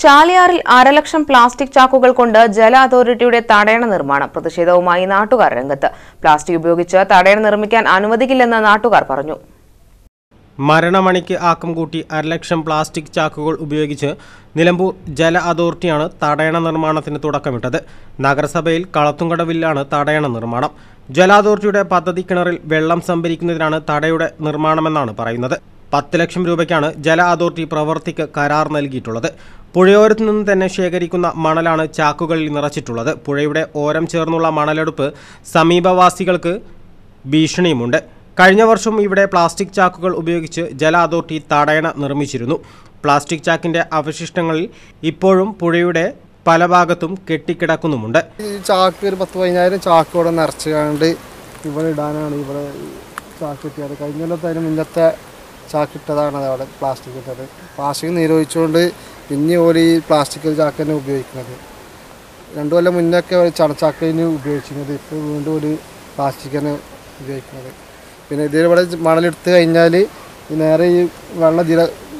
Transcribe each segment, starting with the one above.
ചാലിയാറിൽ അരലക്ഷം plastic ചാക്കുകൾ കൊണ്ട് ജല അതോറിറ്റിയുടെ തടയണ നിർമ്മാണം പ്രതിഷേധവുമായി നാട്ടുകാർ രംഗത്ത് പ്ലാസ്റ്റിക് ഉപയോഗിച്ച് തടയണ നിർമ്മിക്കാൻ അനുവദിക്കില്ലെന്ന് നാട്ടുകാർ പറഞ്ഞു മരണമണിക്ക് ആക്കം കൂട്ടി അരലക്ഷം പ്ലാസ്റ്റിക് ചാക്കുകൾ ഉപയോഗിച്ച് നിലമ്പൂർ ജല അതോറിറ്റിയാണ് തടയണ നിർമ്മാണത്തിന് തുടക്കമിട്ടത് നഗരസഭയിൽ കളത്തുംകടവിലാണ് തടയണ നിർമ്മാണം ജല അതോറിറ്റിയുടെ പദ്ധതി കിണറിൽ വെള്ളം സംഭരിക്കുന്നതിനാണ് തടയുടെ നിർമ്മാണമെന്നാണ് പറയുന്നത് പത്ത് ലക്ഷം രൂപയ്ക്കാണ് ജല അതോറിറ്റി പ്രവൃത്തിക്ക് കരാർ നൽകിയിട്ടുള്ളത് പുഴയോരത്തു നിന്ന് തന്നെ ശേഖരിക്കുന്ന മണലാണ് ചാക്കുകളിൽ നിറച്ചിട്ടുള്ളത് പുഴയുടെ ഓരം ചേർന്നുള്ള മണലെടുപ്പ് സമീപവാസികൾക്ക് ഭീഷണിയുമുണ്ട് കഴിഞ്ഞ വർഷം ഇവിടെ പ്ലാസ്റ്റിക് ചാക്കുകൾ ഉപയോഗിച്ച് ജല അതോറിറ്റി തടയണ നിർമ്മിച്ചിരുന്നു പ്ലാസ്റ്റിക് ചാക്കിന്റെ അവശിഷ്ടങ്ങളിൽ ഇപ്പോഴും പുഴയുടെ പല ഭാഗത്തും കെട്ടിക്കിടക്കുന്നുമുണ്ട് ഈ ചാക്ക് ഒരു പത്ത് പതിനായിരം ചാക്ക് ഇവിടെ നിറച്ച് കണ്ട് ഇവിടെ ഇടാനാണ് ഇവിടെ ചാക്ക് കിട്ടിയത് കഴിഞ്ഞ കൊല്ലത്തെ അതിന് മുന്നത്തെ ചാക്ക് ഇട്ടതാണ് അത് അവിടെ പ്ലാസ്റ്റിക് ഇട്ടത് പ്ലാസ്റ്റിക് നിരോധിച്ചുകൊണ്ട് പിന്നെ ഓര് ഈ പ്ലാസ്റ്റിക് ചാക്ക് തന്നെ ഉപയോഗിക്കുന്നത് രണ്ടു കൊല്ലം മുന്നൊക്കെ ഒരു ചണച്ചാക്കിന് ഉപയോഗിച്ചിരുന്നത് ഇപ്പോൾ വീണ്ടും ഒരു പ്ലാസ്റ്റിക് തന്നെ ഉപയോഗിക്കുന്നത് പിന്നെ ഇതിൽ ഇവിടെ മണലെടുത്ത് കഴിഞ്ഞാൽ നേരെ ഈ വെള്ളം ഇതിൽ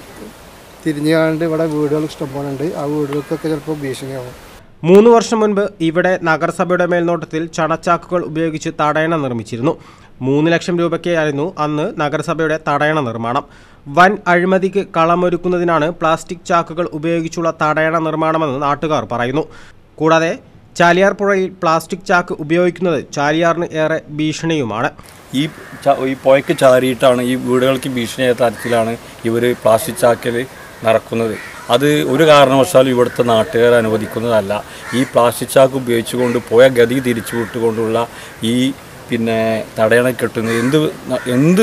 തിരിഞ്ഞു കാണ്ട് ഇവിടെ വീടുകൾ ഇഷ്ടംപോലെ ഉണ്ട് ആ വീടുകൾക്കൊക്കെ ചിലപ്പോൾ ഭീഷണിയാവും മൂന്ന് വർഷം മുൻപ് ഇവിടെ നഗരസഭയുടെ മേൽനോട്ടത്തിൽ ചണച്ചാക്കുകൾ ഉപയോഗിച്ച് തടയണ നിർമ്മിച്ചിരുന്നു മൂന്ന് ലക്ഷം രൂപയ്ക്കായിരുന്നു അന്ന് നഗരസഭയുടെ തടയണ നിർമ്മാണം വൻ അഴിമതിക്ക് കളമൊരുക്കുന്നതിനാണ് പ്ലാസ്റ്റിക് ചാക്കുകൾ ഉപയോഗിച്ചുള്ള തടയണ നിർമ്മാണമെന്ന് നാട്ടുകാർ പറയുന്നു കൂടാതെ ചാലിയാർ പുഴയിൽ പ്ലാസ്റ്റിക് ചാക്ക് ഉപയോഗിക്കുന്നത് ചാലിയാറിന് ഏറെ ഭീഷണിയുമാണ് ഈ ച- ഈ പുഴയ്ക്ക് ചാരിയിട്ടാണ് ഈ വീടുകൾക്ക് ഭീഷണിയായ തരത്തിലാണ് ഇവർ പ്ലാസ്റ്റിക് ചാക്കിൽ നിറക്കുന്നത് അത് ഒരു കാരണവശാലും ഇവിടുത്തെ നാട്ടുകാർ അനുവദിക്കുന്നതല്ല ഈ പ്ലാസ്റ്റിക് ചാക്ക് ഉപയോഗിച്ചുകൊണ്ട് പോയ ഗതി തിരിച്ചു വിട്ടുകൊണ്ടുള്ള ഈ പിന്നെ തടയണ കെട്ടുന്നത് എന്ത് ന- എന്ത്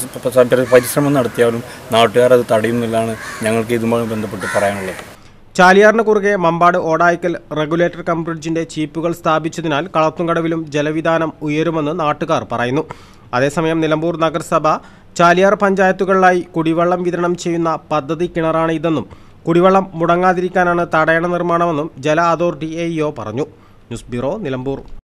പ- പരിശ്രമം നടത്തിയാലും നാട്ടുകാർ അത് തടയുന്നില്ലാണ് ഞങ്ങൾക്ക് ഇതുമായി ബന്ധപ്പെട്ട് പറയാനുള്ളത് ചാലിയാറിന് കുറുകെ മമ്പാട് ഓടായിക്കൽ റെഗുലേറ്റർ കം ബ്രിഡ്ജിന്റെ ചീപ്പുകൾ സ്ഥാപിച്ചതിനാൽ കളത്തുംകടവിലും ജലവിധാനം ഉയരുമെന്ന് നാട്ടുകാർ പറയുന്നു അതേസമയം നിലമ്പൂർ നഗരസഭ ചാലിയാർ പഞ്ചായത്തുകളിലായി കുടിവെള്ളം വിതരണം ചെയ്യുന്ന പദ്ധതി കിണറാണ് ഇതെന്നും കുടിവെള്ളം മുടങ്ങാതിരിക്കാനാണ് തടയണ നിർമ്മാണമെന്നും ജല അതോറിറ്റി എ പറഞ്ഞു ന്യൂസ് ബ്യൂറോ നിലമ്പൂർ